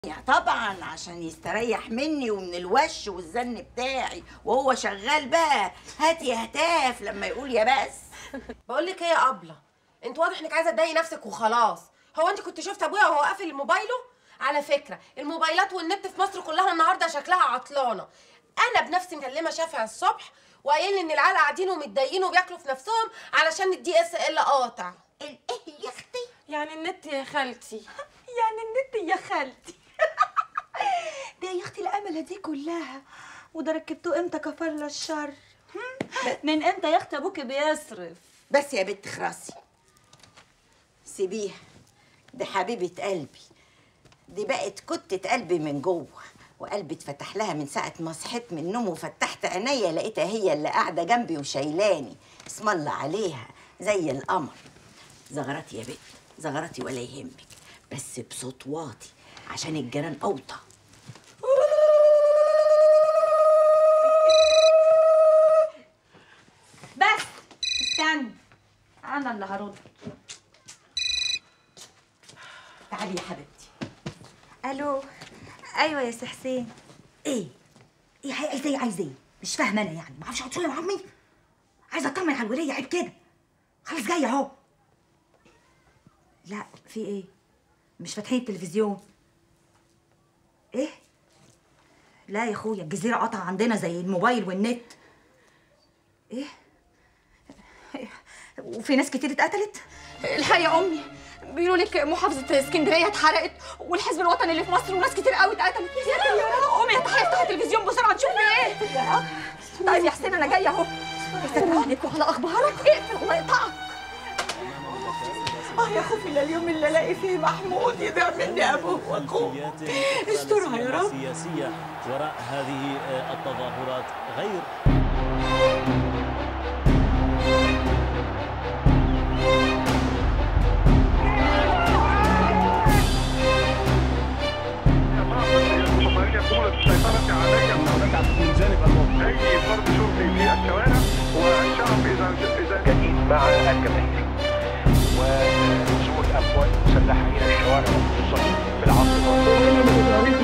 طبعا عشان يستريح مني ومن الوش والزن بتاعي وهو شغال بقى هات يا هتاف لما يقول يا بس بقول لك ايه يا ابله انت واضح انك عايزه تضايقي نفسك وخلاص هو انت كنت شفت ابويا وهو قافل موبايله على فكره الموبايلات والنت في مصر كلها النهارده شكلها عطلانه انا بنفسي مكلمه شافع الصبح وقايل لي ان العيال قاعدين ومتضايقين وبياكلوا في نفسهم علشان الدي اس ال قاطع ايه يا اختي يعني النت يا خالتي يعني النت يا خالتي ده يا اختي الامله دي كلها وده ركبتوه امتى كفر الشر هم؟ من امتى يا اختي ابوك بيصرف بس يا بنت خراسي سيبيها دي حبيبة قلبي دي بقت كتة قلبي من جوه وقلبي اتفتح لها من ساعة ما صحيت من النوم وفتحت عينيا لقيتها هي اللي قاعدة جنبي وشايلاني اسم الله عليها زي القمر زغرتي يا بنت زغرتي ولا يهمك بس بصوت واطي عشان الجيران أوطى بس استنى انا اللي هرد تعالي يا حبيبتي الو ايوه يا سي حسين ايه ايه هي عايزه ايه عايزه ايه مش فاهمه انا يعني ما اعرفش اقعد شويه مع امي عايزه اطمن على الوليه عيب كده خلاص جايه اهو لا في ايه مش فاتحين التلفزيون ايه لا يا اخويا الجزيره قطع عندنا زي الموبايل والنت ايه وفي ناس كتير اتقتلت الحقيقه يا امي بيقولوا لك محافظه اسكندريه اتحرقت والحزب الوطني اللي في مصر وناس كتير قوي اتقتلت يا ساتر يا رب قومي يا تحية افتحي التلفزيون بسرعه تشوفي ايه طيب يا حسين انا جايه اهو يا ساتر عليك وعلى اخبارك اقفل الله يقطعك اه يا خوفي لليوم اللي الاقي فيه محمود يضيع مني ابوه واخوه استرها يا رب السياسية وراء هذه آه، التظاهرات غير الصومالية قوة السيطرة علي من جانب الموت أي فرد شرطي في الشوارع والشعب إذا إذا جديد مع الجماهير ونزول أموال مسلحة إلى الشوارع وخصوصا في العاصمة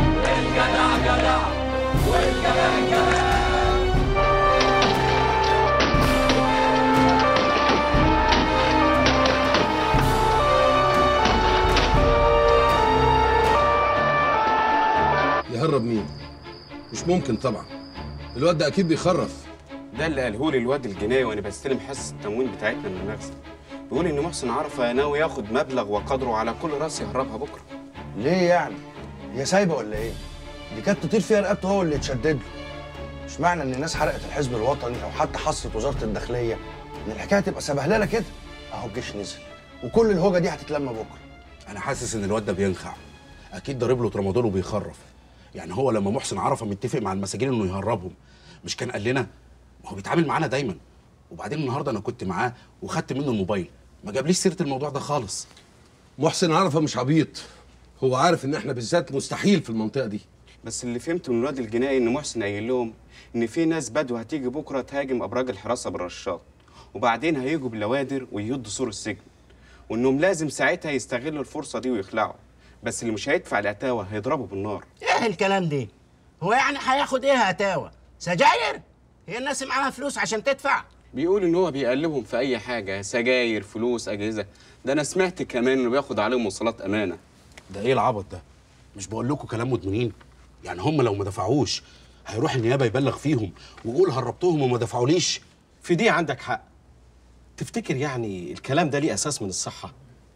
يهرب مين؟ مش ممكن طبعا الواد ده اكيد بيخرف ده اللي قاله لي الواد الجناي وانا بستلم حصه التموين بتاعتنا من المخزن بيقول ان محسن عرفه ناوي ياخد مبلغ وقدره على كل راس يهربها بكره ليه يعني؟ هي سايبه ولا ايه؟ دي كانت تطير فيها رقبته هو اللي اتشدد له. مش معنى ان الناس حرقت الحزب الوطني او حتى حصرت وزاره الداخليه ان الحكايه تبقى سبهلله كده. اهو الجيش نزل وكل الهوجه دي هتتلم بكره. انا حاسس ان الواد ده بينخع اكيد ضارب له ترامادول وبيخرف يعني هو لما محسن عرفه متفق مع المساجين انه يهربهم مش كان قال لنا ما هو بيتعامل معانا دايما وبعدين النهارده انا كنت معاه وخدت منه الموبايل ما جابليش سيره الموضوع ده خالص محسن عرفه مش عبيط هو عارف ان احنا بالذات مستحيل في المنطقه دي بس اللي فهمته من الواد الجناي ان محسن قايل لهم ان في ناس بدو هتيجي بكره تهاجم ابراج الحراسه بالرشاط وبعدين هيجوا باللوادر ويهدوا سور السجن وانهم لازم ساعتها يستغلوا الفرصه دي ويخلعوا بس اللي مش هيدفع العتاوه هيضربه بالنار ايه الكلام ده؟ هو يعني هياخد ايه هتاوى؟ سجاير؟ هي الناس معاها فلوس عشان تدفع؟ بيقول ان هو بيقلبهم في اي حاجه سجاير فلوس اجهزه ده انا سمعت كمان انه بياخد عليهم وصلات امانه ده ايه العبط ده مش بقول لكم كلام مدمنين يعني هم لو ما دفعوش هيروح النيابه يبلغ فيهم ويقول هربتهم وما دفعوليش في دي عندك حق تفتكر يعني الكلام ده ليه اساس من الصحه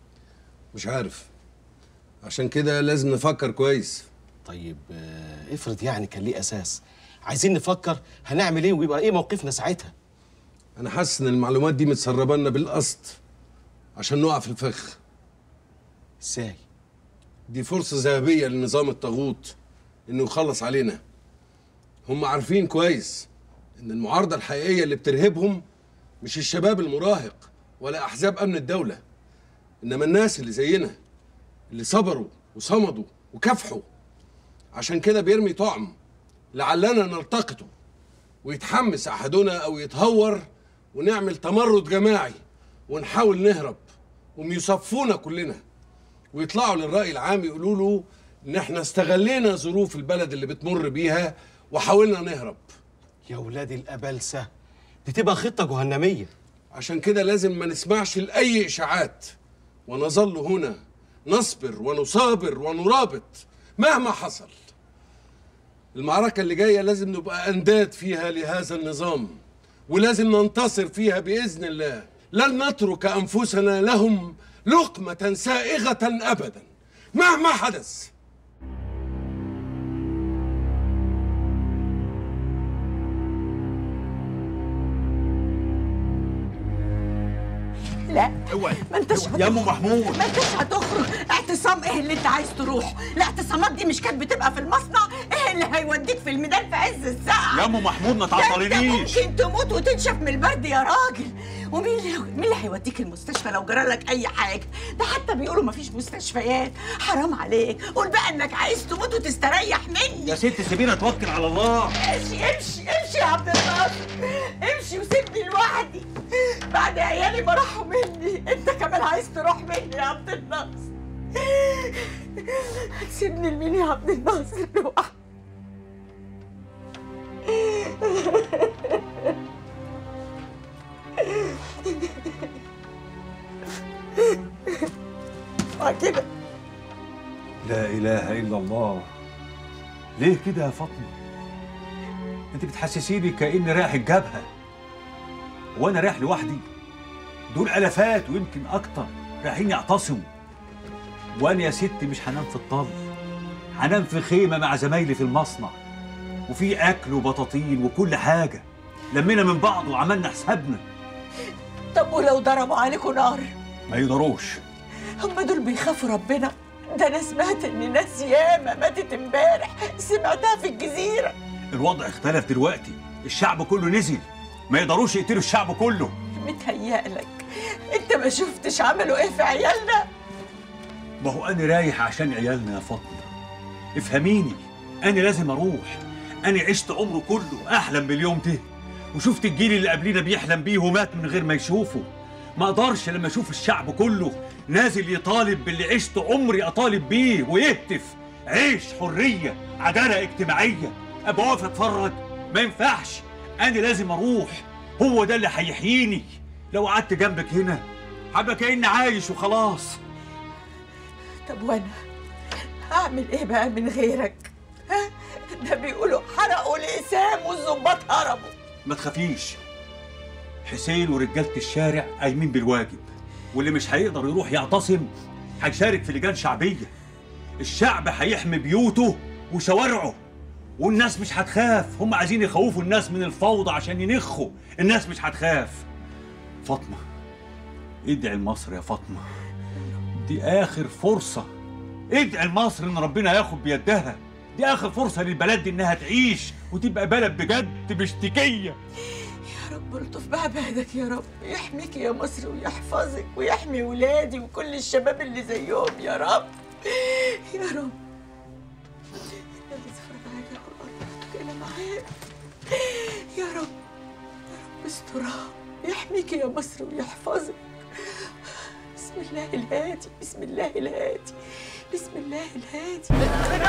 مش عارف عشان كده لازم نفكر كويس طيب آه، افرض يعني كان ليه اساس عايزين نفكر هنعمل ايه ويبقى ايه موقفنا ساعتها انا حاسس ان المعلومات دي متسربه لنا بالقصد عشان نقع في الفخ ازاي دي فرصه ذهبيه للنظام الطاغوت انه يخلص علينا هم عارفين كويس ان المعارضه الحقيقيه اللي بترهبهم مش الشباب المراهق ولا احزاب امن الدوله انما الناس اللي زينا اللي صبروا وصمدوا وكافحوا عشان كده بيرمي طعم لعلنا نلتقطه ويتحمس احدنا او يتهور ونعمل تمرد جماعي ونحاول نهرب وهم يصفونا كلنا ويطلعوا للرأي العام يقولوا له ان احنا استغلينا ظروف البلد اللي بتمر بيها وحاولنا نهرب يا ولاد الأبلسة دي تبقى خطة جهنمية عشان كده لازم ما نسمعش لأي إشاعات ونظل هنا نصبر ونصابر ونرابط مهما حصل المعركة اللي جاية لازم نبقى أنداد فيها لهذا النظام ولازم ننتصر فيها بإذن الله لن نترك أنفسنا لهم لقمة سائغة أبدا مهما حدث لا ما انتش يا ام محمود ما انتش هتخرج اعتصام ايه اللي انت عايز تروح الاعتصامات دي مش كانت بتبقى في المصنع ايه اللي هيوديك في الميدان في عز الساعه يا ام محمود ما ده انت تعطلنيش ممكن تموت وتنشف من البرد يا راجل ومين اللي مين اللي هيوديك المستشفى لو جرى لك اي حاجه ده حتى بيقولوا مفيش مستشفيات حرام عليك قول بقى انك عايز تموت وتستريح مني يا ست سيبيني اتوكل على الله امشي امشي امشي يا عبد الناصر امشي وسيبني لوحدي بعد عيالي ما راحوا مني انت كمان عايز تروح مني يا عبد الناصر هتسيبني لمين يا عبد الناصر لوحدي كده لا إله إلا الله ليه كده يا فاطمة؟ أنت بتحسسيني كأني رايح الجبهة وأنا رايح لوحدي دول ألفات ويمكن أكتر رايحين يعتصموا وأنا يا ستي مش هنام في الطل هنام في خيمة مع زمايلي في المصنع وفي أكل وبطاطين وكل حاجة لمينا من بعض وعملنا حسابنا طب ولو ضربوا عليكم نار ما يقدروش هم دول بيخافوا ربنا ده انا سمعت ان ناس ياما ماتت امبارح سمعتها في الجزيره الوضع اختلف دلوقتي الشعب كله نزل ما يقدروش يقتلوا الشعب كله متهيألك انت ما شفتش عملوا ايه في عيالنا ما هو انا رايح عشان عيالنا يا فاطمه افهميني انا لازم اروح انا عشت عمره كله احلم باليوم ده وشفت الجيل اللي قبلنا بيحلم بيه ومات من غير ما يشوفه ما اقدرش لما اشوف الشعب كله نازل يطالب باللي عشت عمري اطالب بيه ويهتف عيش حريه عداله اجتماعيه ابقى واقف اتفرج ما ينفعش انا لازم اروح هو ده اللي هيحييني لو قعدت جنبك هنا هبقى كاني عايش وخلاص طب وانا هعمل ايه بقى من غيرك ها ده بيقولوا حرقوا الاسام والظباط هربوا ما تخافيش حسين ورجالة الشارع قايمين بالواجب واللي مش هيقدر يروح يعتصم هيشارك في لجان شعبية الشعب هيحمي بيوته وشوارعه والناس مش هتخاف هم عايزين يخوفوا الناس من الفوضى عشان ينخوا الناس مش هتخاف فاطمة ادعي لمصر يا فاطمة دي آخر فرصة ادعي لمصر إن ربنا ياخد بيدها دي آخر فرصة للبلد دي إنها تعيش وتبقى بلد بجد مش تكية يا رب الطف بعبادك يا رب يحميك يا مصر ويحفظك ويحمي ولادي وكل الشباب اللي زيهم يا رب يا رب الذي فرض عليك القرآن فرضك إلى معاد يا رب يا رب استرها يحميك يا مصر ويحفظك بسم الله الهادي بسم الله الهادي بسم الله الهادي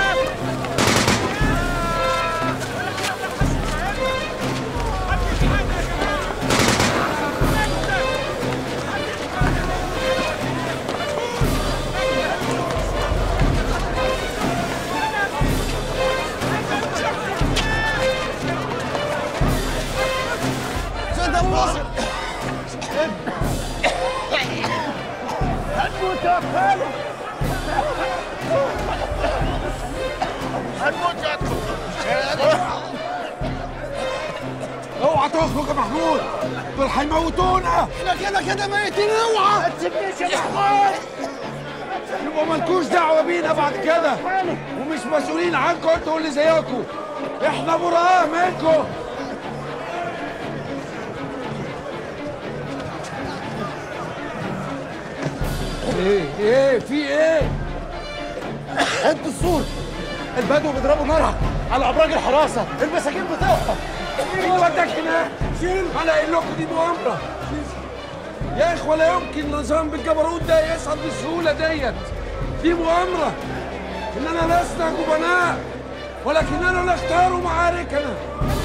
زيد ابو ناصر هنموت يا خالد هنموت يا اوعى تخرج يا محمود دول هيموتونا احنا كده كده ميتين اوعى ما تسيبنيش يا محمود يبقى مالكوش دعوه بينا بعد كده ومش مسؤولين عنكم انتوا اللي زيكم احنا براء منكم ايه ايه في ايه هدوا السور البدو بيضربوا نار على ابراج الحراسه المساجين بتقف مين وداك هناك؟ انا قايل لكم دي مؤامره يا اخوه لا يمكن نظام بالجبروت ده يصعد بالسهوله ديت دي مؤامره إننا لسنا جبناء ولكننا نختار معاركنا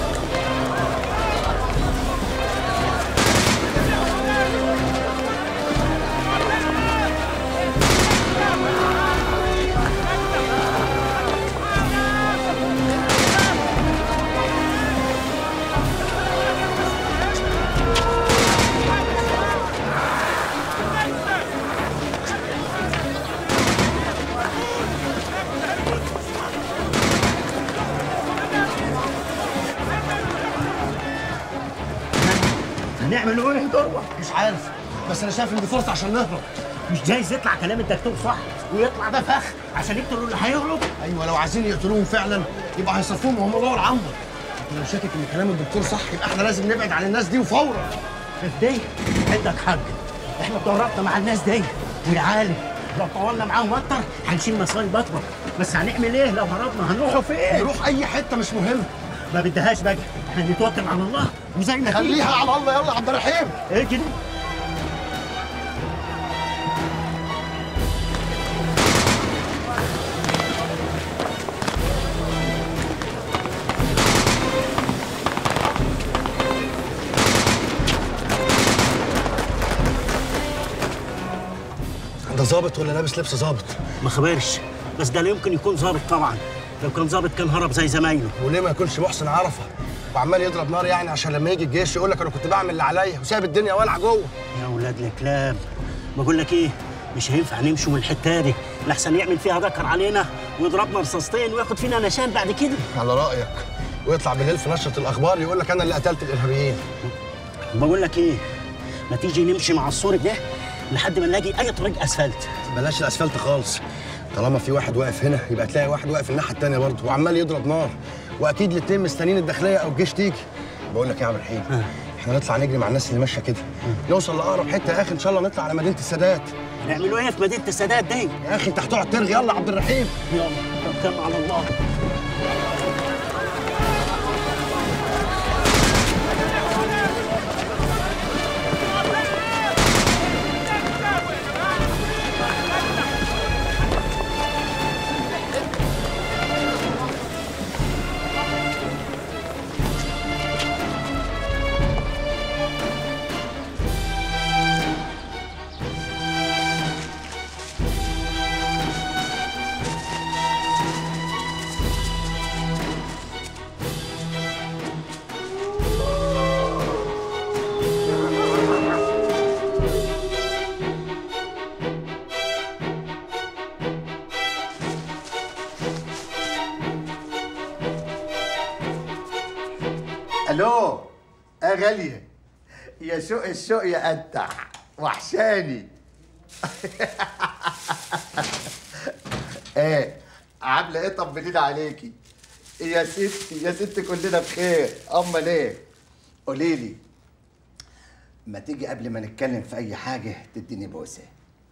هنعمل ايه دروة؟ مش عارف بس انا شايف ان دي فرصه عشان نهرب مش جايز يطلع كلام الدكتور صح ويطلع ده فخ عشان يقتلوا اللي هيهرب ايوه لو عايزين يقتلوهم فعلا يبقى هيصرفوهم وهم جوه العنبر لكن لو شاكك ان كلام الدكتور صح يبقى احنا لازم نبعد عن الناس دي وفورا دي عندك حق احنا اتدربنا مع الناس دي ويا عالم لو طولنا معاهم اكتر هنشيل مصايب اكبر بس هنعمل ايه لو هربنا هنروحوا فين؟ نروح اي حته مش مهم ما بدهاش بقى احنا نتوكل على الله وزي ما خليها على الله يلا يا عبد الرحيم ايه كده ده ظابط ولا لابس لبس ظابط ما خبرش بس ده لا يمكن يكون ظابط طبعا لو كان ظابط كان هرب زي زمايله وليه ما يكونش محسن عرفه وعمال يضرب نار يعني عشان لما يجي الجيش يقول لك انا كنت بعمل اللي عليا وسايب الدنيا والعه جوه يا اولاد الكلاب بقول لك ايه مش هينفع نمشي من الحته دي لحسن يعمل فيها ذكر علينا ويضربنا رصاصتين وياخد فينا نشان بعد كده على رايك ويطلع بالليل في نشره الاخبار يقول لك انا اللي قتلت الارهابيين بقول لك ايه ما تيجي نمشي مع السور ده لحد ما نلاقي اي طريق اسفلت بلاش الاسفلت خالص طالما في واحد واقف هنا يبقى تلاقي واحد واقف الناحيه التانيه برضه وعمال يضرب نار واكيد الاتنين مستنيين الداخليه او الجيش تيجي بقول لك إيه يا عبد الرحيم احنا نطلع نجري مع الناس اللي ماشيه كده نوصل لاقرب حته يا اخي ان شاء الله نطلع على مدينه السادات نعملوا ايه في مدينه السادات دي يا اخي انت هتقعد ترغي يلا يا عبد الرحيم يلا توكلنا على الله الو يا غاليه يا شوق الشوق يا قدع وحشاني ايه عامله ايه طمنينا عليكي يا ستي يا ستي كلنا بخير امال ايه قولي لي ما تيجي قبل ما نتكلم في اي حاجه تديني بوسه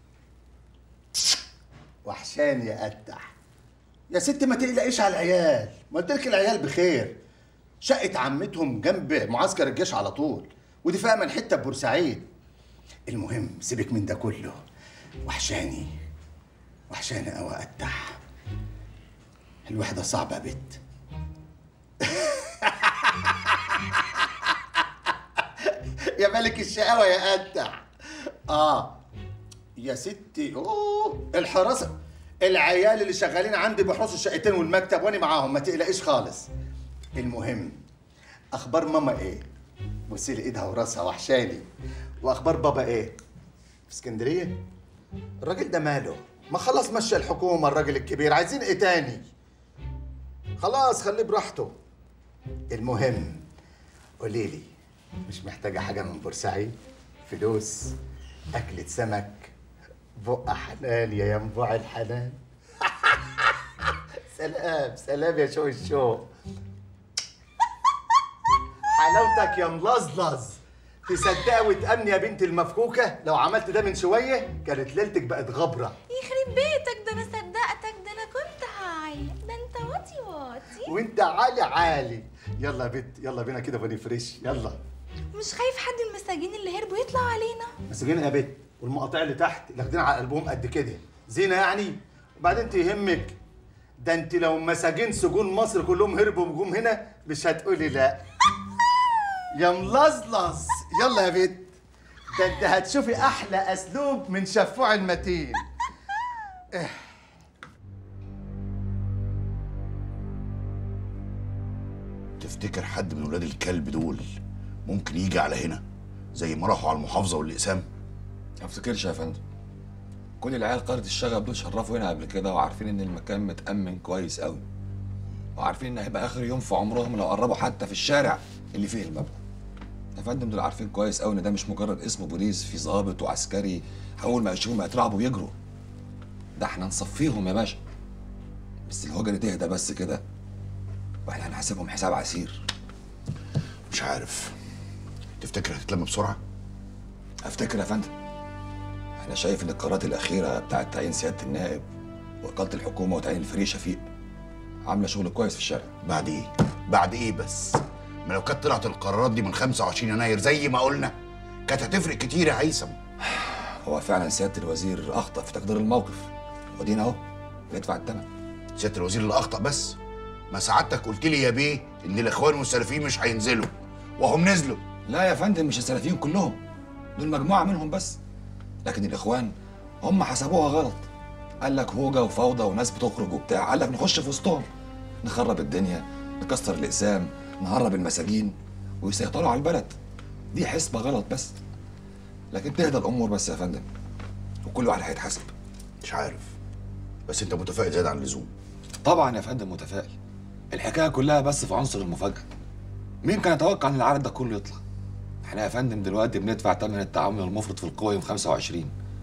وحشاني يا قدع يا ستي ما تقلقيش على العيال ما قلت لك العيال بخير شقة عمتهم جنب معسكر الجيش على طول ودي فيها من حتة بورسعيد المهم سيبك من ده كله وحشاني وحشاني قوي قدع الوحدة صعبة يا بت يا ملك الشقاوة يا قدع اه يا ستي اوه الحراسة العيال اللي شغالين عندي بيحرسوا الشقتين والمكتب وانا معاهم ما تقلقيش خالص المهم اخبار ماما ايه بصي لي ايدها وراسها وحشاني واخبار بابا ايه في اسكندريه الراجل ده ماله ما خلص مشى الحكومه الراجل الكبير عايزين ايه تاني خلاص خليه براحته المهم قولي لي مش محتاجه حاجه من بورسعيد فلوس اكله سمك بقى حنان يا ينبوع الحنان سلام سلام يا شو الشو حلاوتك يا ملزلز تصدقي وتأمني يا بنت المفكوكة لو عملت ده من شوية كانت ليلتك بقت غبرة يخرب بيتك ده انا صدقتك ده انا كنت هعيط ده انت واطي واطي وانت عالي عالي يلا يا بنت يلا بينا كده بني فريش يلا مش خايف حد من المساجين اللي هربوا يطلع علينا مسجين يا بنت والمقاطع اللي تحت اللي واخدين على قلبهم قد كده زينة يعني وبعدين تهمك ده انت لو مساجين سجون مصر كلهم هربوا وجم هنا مش هتقولي لا يا ملزلز يلا يا بنت ده انت هتشوفي احلى اسلوب من شفوع المتين إيه. تفتكر حد من ولاد الكلب دول ممكن يجي على هنا زي ما راحوا على المحافظه والاقسام ما افتكرش يا فندم كل العيال قارة الشغب دول شرفوا هنا قبل كده وعارفين ان المكان متأمن كويس قوي وعارفين ان هيبقى اخر يوم في عمرهم لو قربوا حتى في الشارع اللي فيه المبنى يا فندم دول عارفين كويس قوي ان ده مش مجرد اسم بوليس في ضابط وعسكري اول ما يشوفهم هيترعبوا ويجروا ده احنا نصفيهم يا باشا بس الهجرة تهدى بس كده واحنا هنحاسبهم حساب عسير مش عارف تفتكر هتتلم بسرعه افتكر يا فندم انا شايف ان القرارات الاخيره بتاعت تعيين سياده النائب وإقالة الحكومه وتعيين الفريق شفيق عامله شغل كويس في الشارع بعد ايه بعد ايه بس ما لو كانت طلعت القرارات دي من 25 يناير زي ما قلنا كانت هتفرق كتير يا هيثم هو فعلا سياده الوزير اخطا في تقدير الموقف ودينا اهو بيدفع الثمن سياده الوزير اللي اخطا بس ما سعادتك قلت لي يا بيه ان الاخوان والسلفيين مش هينزلوا وهم نزلوا لا يا فندم مش السلفيين كلهم دول مجموعه منهم بس لكن الاخوان هم حسبوها غلط قال لك هوجه وفوضى وناس بتخرج وبتاع قال لك نخش في وسطهم نخرب الدنيا نكسر الاقسام نهرب المساجين ويسيطروا على البلد دي حسبه غلط بس لكن تهدى الامور بس يا فندم وكل واحد هيتحاسب مش عارف بس انت متفائل زياده عن اللزوم طبعا يا فندم متفائل الحكايه كلها بس في عنصر المفاجاه مين كان يتوقع ان العدد ده كله يطلع احنا يا فندم دلوقتي بندفع ثمن التعامل المفرط في القوى يوم 25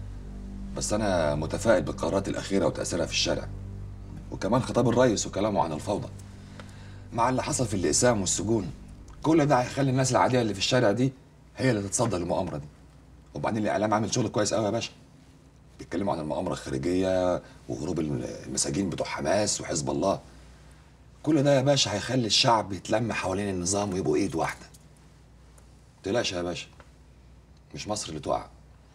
بس انا متفائل بالقرارات الاخيره وتاثيرها في الشارع وكمان خطاب الرئيس وكلامه عن الفوضى مع اللي حصل في الاقسام والسجون كل ده هيخلي الناس العاديه اللي في الشارع دي هي اللي تتصدى للمؤامره دي وبعدين الاعلام عامل شغل كويس قوي يا باشا بيتكلموا عن المؤامره الخارجيه وهروب المساجين بتوع حماس وحزب الله كل ده يا باشا هيخلي الشعب يتلم حوالين النظام ويبقوا ايد واحده تقلقش يا باشا مش مصر اللي تقع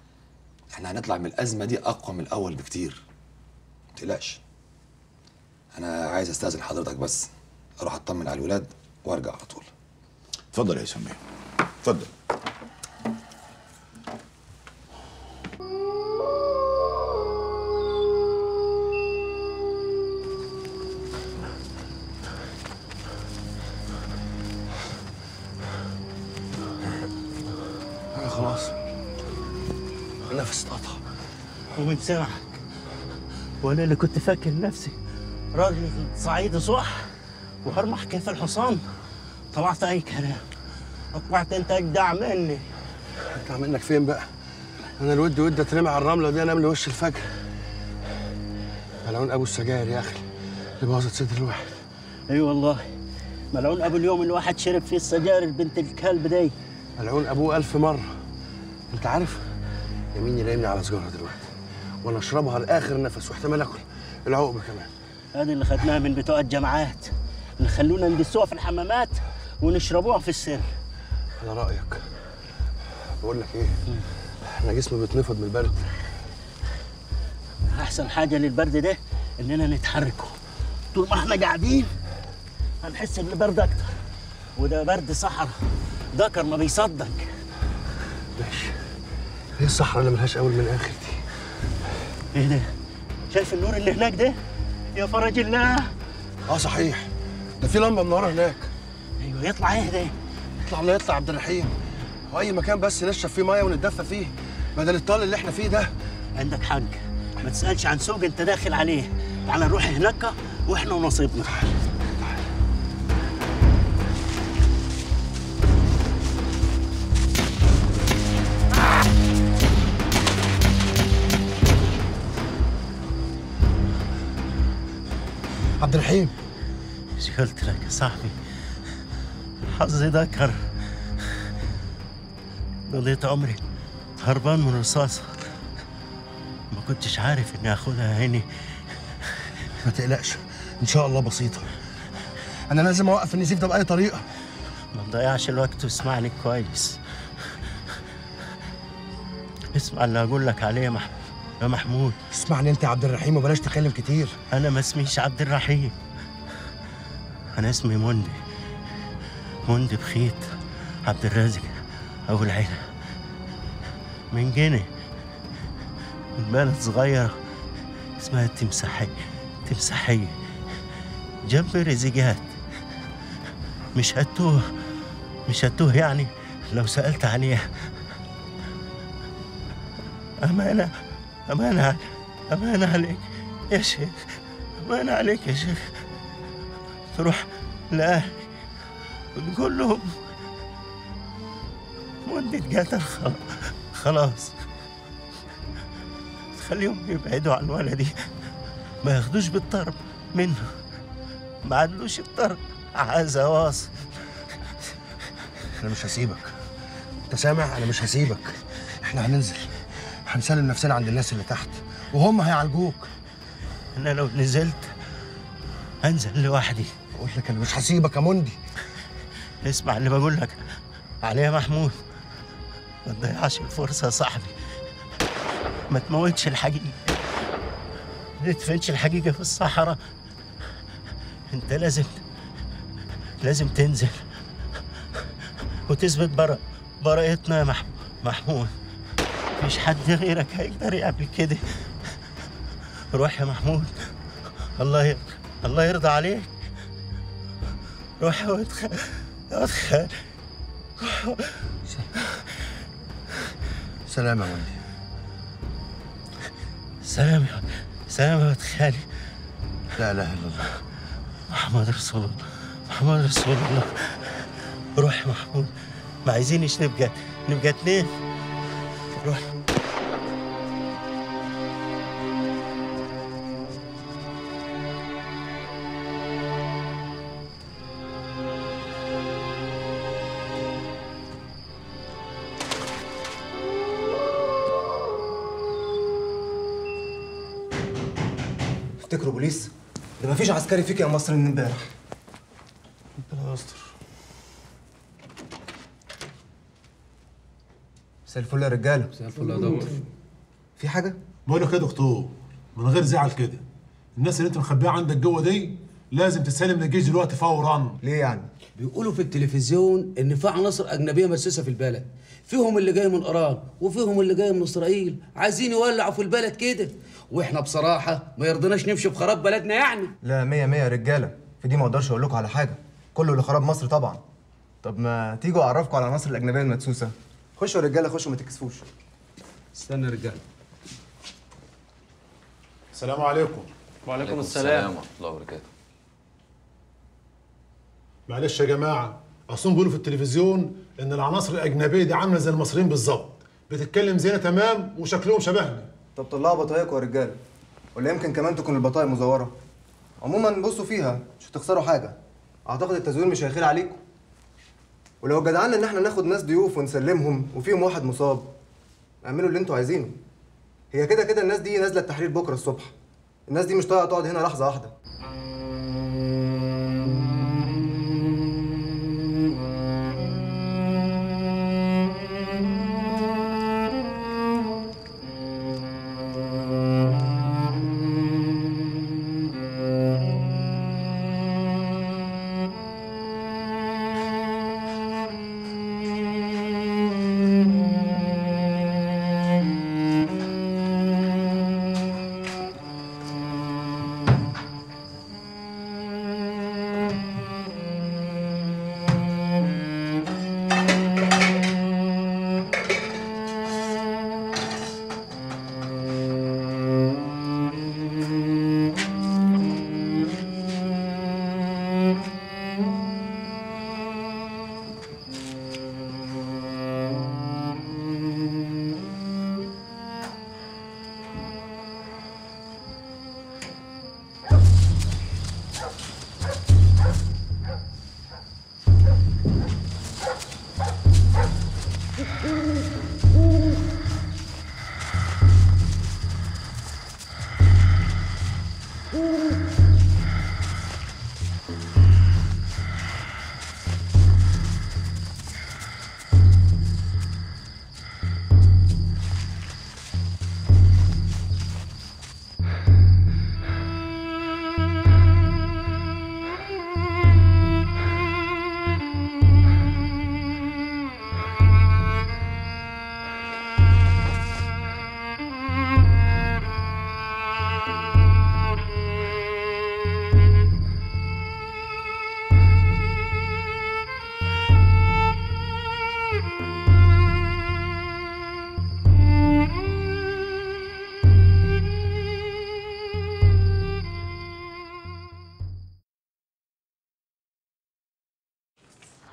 احنا هنطلع من الازمه دي اقوى من الاول بكتير تقلقش انا عايز استاذن حضرتك بس اروح اطمن على الولاد وارجع على طول اتفضل يا هيثم اتفضل انا خلاص النفس اتقطع ومن سمعك وانا اللي كنت فاكر نفسي راجل صعيدي صح وهرمح كيف الحصان طلعت اي كلام طلعت انت اجدع مني اطلع منك فين بقى؟ انا الود ود اترمي على الرمله دي انام لوش الفجر ملعون ابو السجاير يا اخي اللي باظت صدر الواحد اي والله ملعون ابو اليوم اللي واحد شرب فيه السجاير بنت الكلب دي ملعون ابوه ألف مرة انت عارف يمين يلاقيني على سجارة دلوقتي وانا اشربها لاخر نفس واحتمال اكل العقبة كمان هذه اللي خدناها من بتوع الجامعات اللي خلونا ندسوها في الحمامات ونشربوها في السر على رايك بقول لك ايه انا جسمي بيتنفض من البرد احسن حاجه للبرد ده اننا نتحركوا طول ما احنا قاعدين هنحس بالبرد اكتر وده برد صحراء ذكر ما بيصدق ماشي ايه الصحراء اللي ملهاش اول من اخر دي ايه ده شايف النور اللي هناك ده يا فرج الله اه صحيح ده في لمبه منوره هناك ايوه يطلع ايه ده يطلع ولا يطلع عبد الرحيم واي مكان بس نشرب فيه ميه ونتدفى فيه بدل الطال اللي احنا فيه ده عندك حق ما تسالش عن سوق انت داخل عليه تعال نروح هناك واحنا ونصيبنا عبد الرحيم ايش قلت لك يا صاحبي حظي ذكر قضيت عمري هربان من رصاصة ما كنتش عارف اني اخدها عيني ما تقلقش ان شاء الله بسيطه انا لازم اوقف النزيف ده باي طريقه ما تضيعش الوقت واسمعني كويس اسمع اللي هقول لك عليه يا محمود يا محمود اسمعني انت يا عبد الرحيم وبلاش تتكلم كتير انا ما اسميش عبد الرحيم انا اسمي موندي موندي بخيت عبد الرازق ابو العيله من جنة من بلد صغيرة اسمها التمساحية تمساحية جنب رزقات مش هتوه مش هتوه يعني لو سألت عليها أمانة أمانة أمانة عليك يا شيخ أمانة عليك يا شيخ تروح لأهلي وتقول لهم مدة قتل خلاص خلاص تخليهم يبعدوا عن ولدي ما ياخدوش بالطرب منه ما عدلوش الطرب عايز اواصل انا مش هسيبك انت سامع انا مش هسيبك احنا هننزل هنسلم نفسنا عند الناس اللي تحت وهم هيعالجوك انا لو نزلت هنزل لوحدي بقول لك انا مش هسيبك يا مندي اسمع اللي بقول لك عليه يا محمود ما تضيعش الفرصه يا صاحبي ما تموتش الحقيقه ما تدفنش الحقيقه في الصحراء انت لازم لازم تنزل وتثبت برا براءتنا يا مح... محمود مفيش حد غيرك هيقدر يعمل كده روح يا محمود الله ي... الله يرضى عليك روح يا واد خ- يا واد خالي سلام يا مندي سلام يا سلام يا واد خالي لا اله الا الله محمد رسول الله محمد رسول الله روح يا محمود ما عايزينش نبقى نبقى اتنين روح تفتكروا بوليس؟ ده مفيش عسكري فيك يا مصر من امبارح ربنا يستر مساء الفل يا رجاله مساء الفل يا دكتور في حاجه؟ بقول لك يا دكتور من غير زعل كده الناس اللي انت مخبيها عندك جوه دي لازم تسلم من الجيش دلوقتي فورا ليه يعني؟ بيقولوا في التلفزيون ان في عناصر اجنبيه مسوسه في البلد فيهم اللي جاي من ايران وفيهم اللي جاي من اسرائيل عايزين يولعوا في البلد كده واحنا بصراحه ما يرضناش نمشي في خراب بلدنا يعني لا مية مية يا رجاله في دي ما اقدرش اقول لكم على حاجه كله لخراب مصر طبعا طب ما تيجوا اعرفكم على العناصر الاجنبيه المدسوسه خشوا يا رجاله خشوا ما تكسفوش استنى يا رجاله السلام عليكم وعليكم السلام ورحمه الله وبركاته معلش يا جماعه اصلا بيقولوا في التلفزيون ان العناصر الاجنبيه دي عامله زي المصريين بالظبط بتتكلم زينا تمام وشكلهم شبهنا طب طلعوا بطايقكم يا رجاله ولا يمكن كمان تكون البطايق مزوره عموما بصوا فيها مش هتخسروا حاجه اعتقد التزوير مش هيخيل عليكم ولو جدعنا ان احنا ناخد ناس ضيوف ونسلمهم وفيهم واحد مصاب اعملوا اللي انتوا عايزينه هي كده كده الناس دي نازله التحرير بكره الصبح الناس دي مش طايقه تقعد هنا لحظه واحده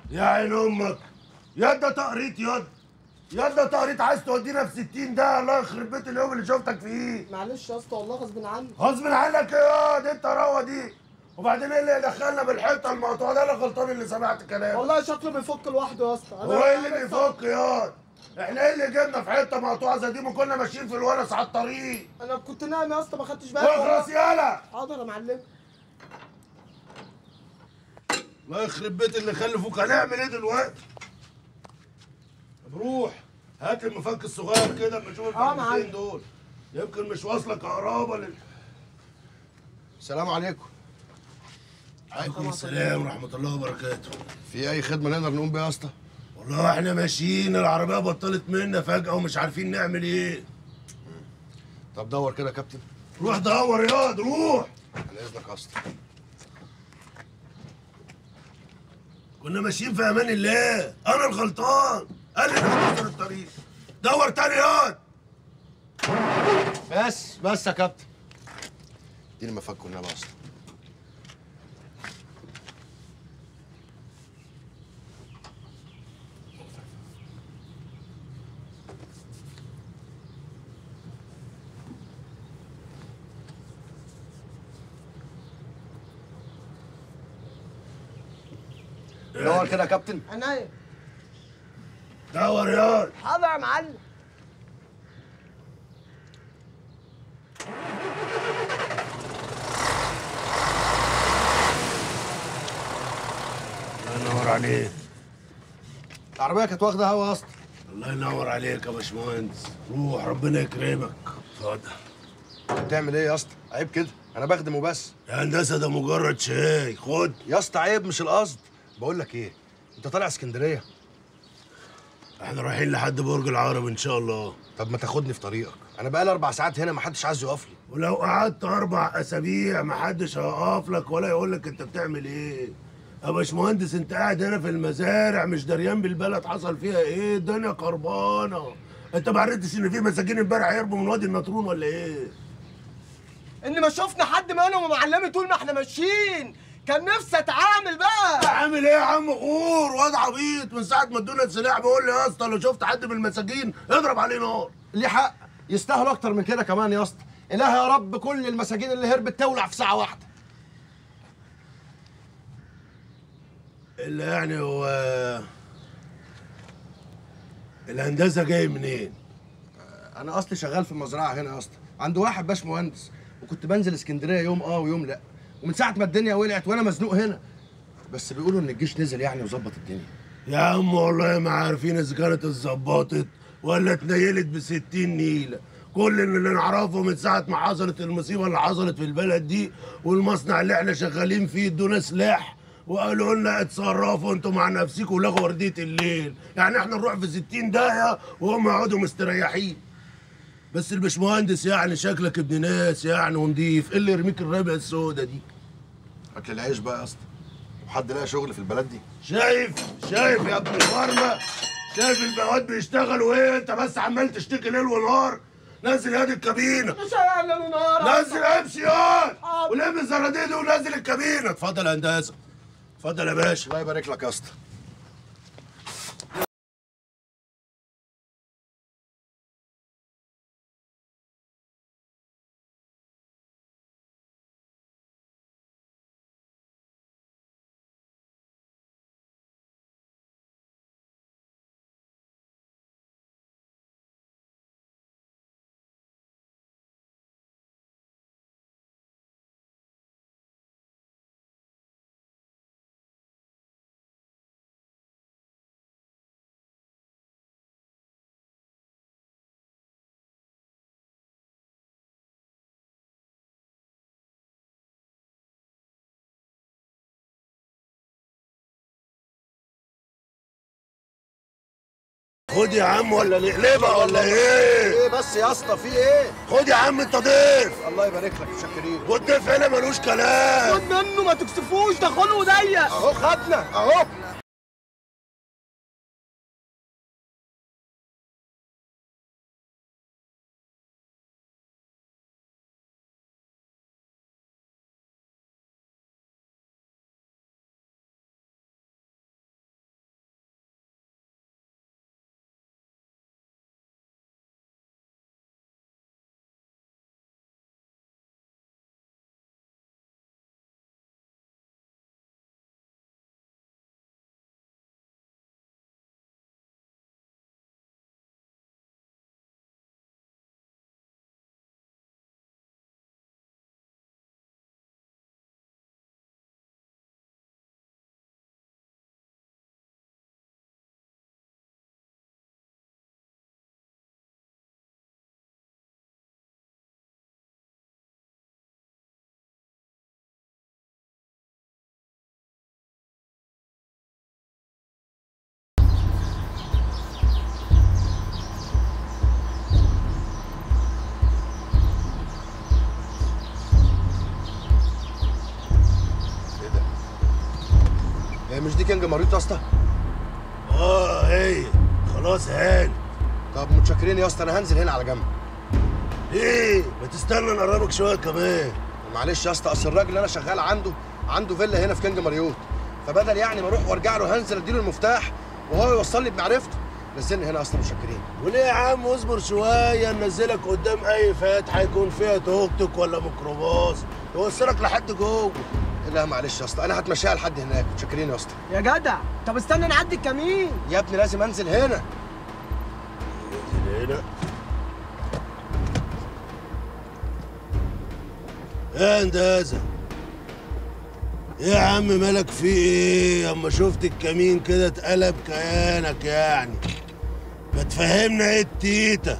يا عين امك ياد ده تقريط ياد ياد ده تقريط عايز تودينا في 60 ده الله يخرب بيت اليوم اللي شفتك فيه معلش يا اسطى والله غصب عني غصب عنك يا ياد انت روه دي وبعدين ايه اللي دخلنا بالحته المقطوعه ده انا غلطان اللي سمعت كلامك والله شكله بيفك لوحده يا اسطى أنا- هو ايه اللي أنا بيفك ياض؟ احنا ايه اللي جبنا في حته مقطوعه زي دي ما كنا ماشيين في الورث على الطريق انا كنت نايم يا اسطى ما خدتش بالي واخلص يالا حاضر يا معلم الله يخرب بيت اللي خلفوك هنعمل ايه دلوقتي؟ طب روح هات المفك الصغير كده اما اشوف اه، الفرمتين معاك. دول يمكن مش واصله كهرباء لل... السلام عليكم عليكم السلام ورحمه الله وبركاته في اي خدمه نقدر نقوم بيها يا اسطى والله احنا ماشيين العربيه بطلت منا فجاه ومش عارفين نعمل ايه طب دور كده يا كابتن روح دور ياض روح على اذنك يا اسطى كنا ماشيين في امان الله انا الغلطان قال لي نختصر الطريق دور تاني ياض بس بس يا كابتن اديني مفك والنبي يا اسطى دور كده يا كابتن عينيا دور ياض حاضر يا معلم الله ينور عليك العربيه كانت واخده هوا يا اسطى الله ينور عليك يا باشمهندس روح ربنا يكرمك اتفضل بتعمل ايه يا اسطى عيب كده انا بخدم وبس يا هندسه ده مجرد شاي خد يا اسطى عيب مش القصد بقول لك ايه انت طالع اسكندريه احنا رايحين لحد برج العرب ان شاء الله طب ما تاخدني في طريقك انا بقالي اربع ساعات هنا ما حدش عايز يقف لي ولو قعدت اربع اسابيع محدش هيقف لك ولا يقول لك انت بتعمل ايه يا باشمهندس انت قاعد هنا في المزارع مش دريان بالبلد حصل فيها ايه الدنيا خربانه انت ما عرفتش ان في مساجين امبارح هيربوا من وادي النطرون ولا ايه ان ما شفنا حد منهم يا معلمي طول ما احنا ماشيين كان نفسي اتعامل بقى عامل ايه يا عم غور واد عبيط من ساعه ما ادونا السلاح بيقول لي يا اسطى لو شفت حد من المساجين اضرب عليه نار ليه حق يستاهلوا اكتر من كده كمان يا اسطى اله يا رب كل المساجين اللي هربت تولع في ساعه واحده اللي يعني هو الهندسه جاي منين انا اصلي شغال في المزرعه هنا يا اسطى عند واحد باش مهندس وكنت بنزل اسكندريه يوم اه ويوم لا ومن ساعه ما الدنيا ولعت وانا مزنوق هنا بس بيقولوا ان الجيش نزل يعني وظبط الدنيا يا عم والله ما عارفين اذا كانت اتظبطت ولا اتنيلت ب 60 نيله كل اللي نعرفه من ساعه ما حصلت المصيبه اللي حصلت في البلد دي والمصنع اللي احنا شغالين فيه ادونا سلاح وقالوا لنا اتصرفوا انتوا مع نفسكم ولغوا ورديه الليل يعني احنا نروح في 60 داهيه وهم يقعدوا مستريحين بس الباشمهندس يعني شكلك ابن ناس يعني ونضيف ايه اللي يرميك الرابعه السوداء دي اكل العيش بقى يا اسطى وحد لاقي شغل في البلد دي شايف شايف يا ابن الغرمة شايف البواب بيشتغلوا ايه انت بس عمال تشتكي ليل ونهار نزل يد الكابينه مش هيعلنوا نار نزل امشي ياد ولم الزراديه دي ونزل الكابينه اتفضل يا هندسه اتفضل يا باشا الله يبارك لك يا اسطى خد يا عم ولا نقلبها ولا ايه ايه بس يا اسطى في ايه خد يا عم انت ضيف الله يبارك لك شاكرين والضيف هنا ملوش كلام خد منه ما تكسفوش ده خلقه ضيق اهو خدنا اهو مش دي كينج مريض يا اسطى اه هي خلاص هاني طب متشكرين يا اسطى انا هنزل هنا على جنب ايه ما تستنى نقربك شويه كمان معلش يا اسطى اصل الراجل اللي انا شغال عنده عنده فيلا هنا في كينج مريوط فبدل يعني ما اروح وارجع له هنزل اديله المفتاح وهو يوصلني بمعرفته نزلني هنا يا اسطى متشكرين وليه يا عم اصبر شويه ننزلك قدام اي فتحه يكون فيها توك توك ولا ميكروباص يوصلك لحد جوه لا معلش يا اسطى انا هتمشيها لحد هناك متشكرين يا اسطى يا جدع طب استنى نعدي الكمين يا ابني لازم انزل هنا هنا يا هندسه إيه يا عم مالك في ايه اما شفت الكمين كده اتقلب كيانك يعني ما تفهمنا ايه التيتا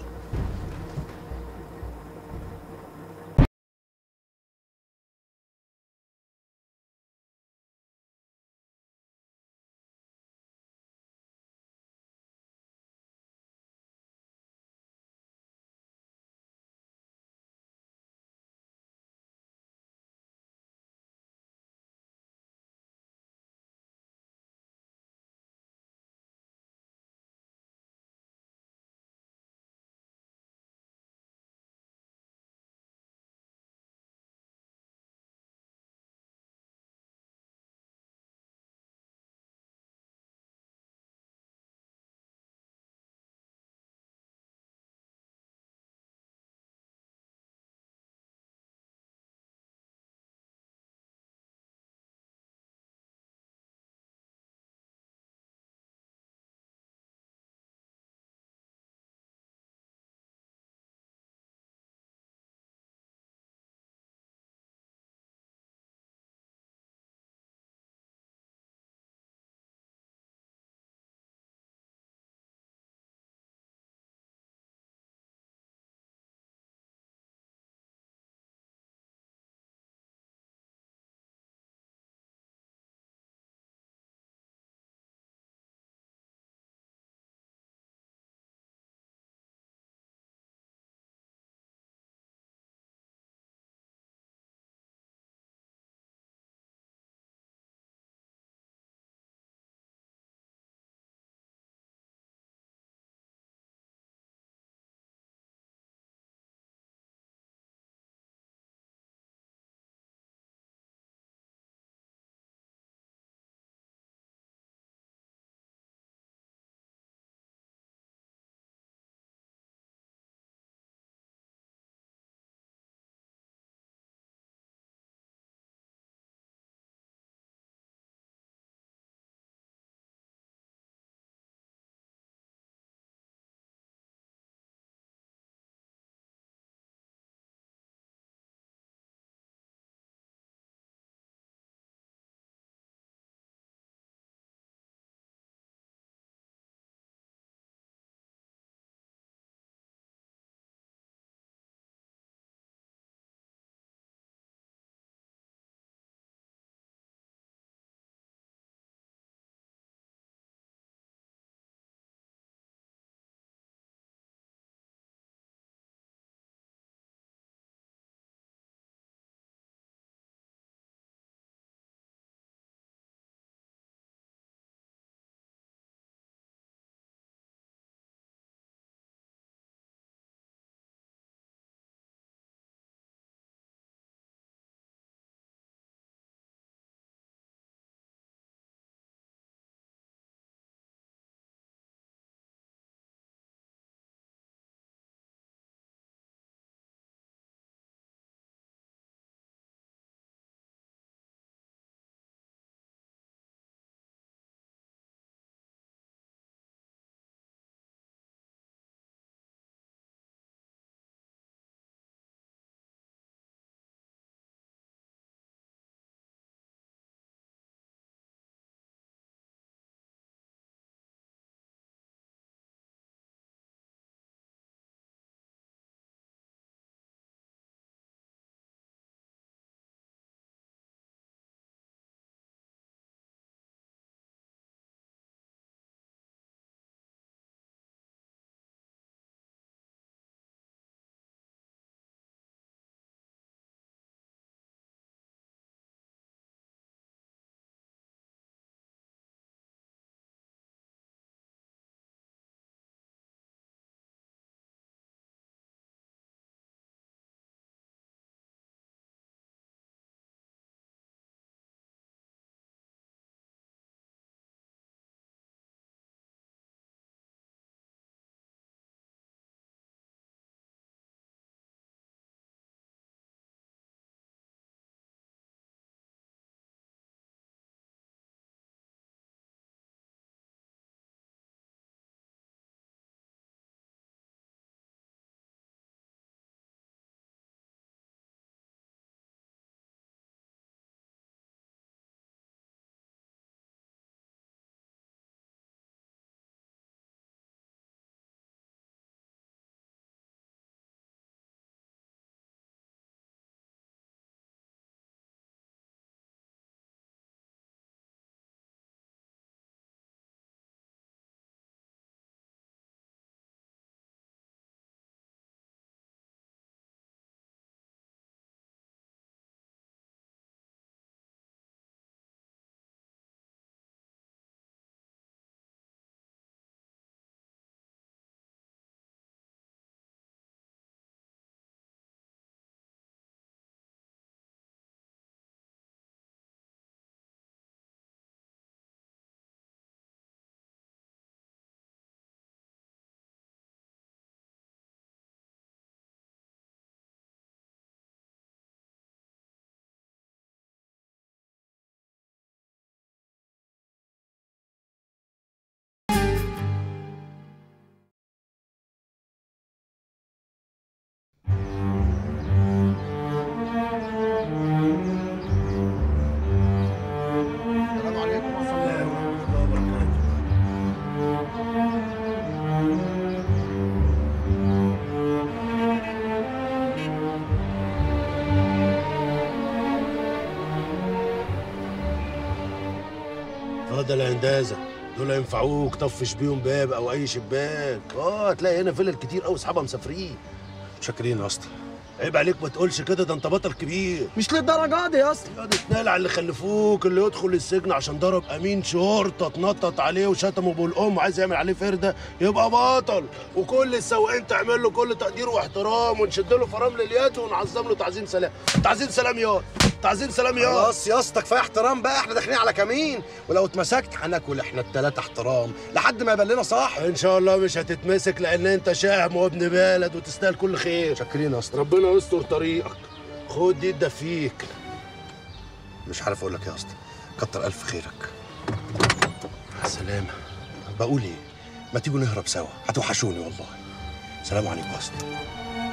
اتفضل يا هندسه دول ينفعوك طفش بيهم باب او اي شباك اه هتلاقي هنا فيلل كتير قوي اصحابها مسافرين شاكرين يا اسطى عيب عليك ما تقولش كده ده انت بطل كبير مش للدرجه دي يا اسطى يقعد يتنال على اللي خلفوك اللي يدخل السجن عشان ضرب امين شرطه اتنطط عليه وشتمه بالام وعايز يعمل عليه فرده يبقى بطل وكل السواقين تعمل له كل تقدير واحترام ونشد له فرامل اليد ونعظم له تعظيم سلام تعظيم سلام ياض تعظيم سلام ياض خلاص يا اسطى كفايه احترام بقى احنا داخلين على كمين ولو اتمسكت هناكل احنا التلاته احترام لحد ما يبان لنا صح ان شاء الله مش هتتمسك لان انت شهم وابن بلد وتستاهل كل خير شاكرين يا اسطى ربنا يستر طريقك خد دي تدفيك مش عارف اقول لك يا اسطى كتر الف خيرك مع السلامه بقول ايه ما تيجوا نهرب سوا هتوحشوني والله سلام عليكم يا اسطى